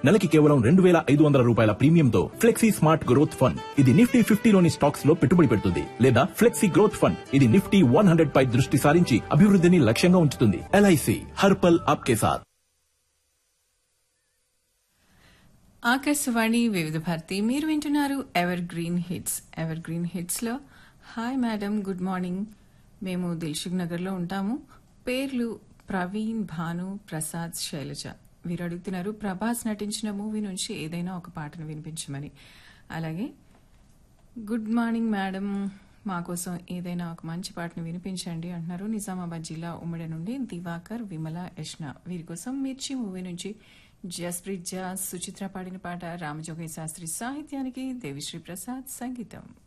నెలకి కేవలం రెండు వేల ఐదు వందల రూపాయల ప్రీమియంతో ఫ్లెక్సీ స్మార్ట్ గ్రోత్ ఫండ్ ఇది నిఫ్టీ ఫిఫ్టీలోని స్టాక్స్ లో పెట్టుబడి పెడుతుంది లేదా ఫ్లెక్సీ గ్రోత్ ఫండ్ ఇది నిఫ్టీ వన్ హండ్రెడ్ పై దృష్టి సారించి అభివృద్ధిని లక్ష్యంగా ఉంచుతుంది ఎల్ఐసి హర్పల్ ఆప్కే సాథ్ ఆకాశవాణి వివిధ భారతి మీరు వింటున్నారు evergreen hits evergreen hits లో హాయ్ మేడం గుడ్ మార్నింగ్ మేము దిల్సుఖ్ నగర్ లో ఉంటాము పేర్లు ప్రవీణ్ భాను ప్రసాద్ శైలజ వీరు అడుగుతున్నారు ప్రభాస్ నటించిన మూవీ నుంచి ఏదైనా ఒక పాటను వినిపించమని అలాగే గుడ్ మార్నింగ్ మేడం మా కోసం ఏదైనా ఒక మంచి పాటను వినిపించండి అంటున్నారు నిజామాబాద్ జిల్లా ఉమ్మడి నుండి దివాకర్ విమల యష్ణ వీరి కోసం మిర్చి మూవీ నుంచి జస్ప్రీత్ జా సుచిత్ర పాడిన పాట రామజోగయ్య శాస్త్రి సాహిత్యానికి దేవిశ్రీ ప్రసాద్ సంగీతం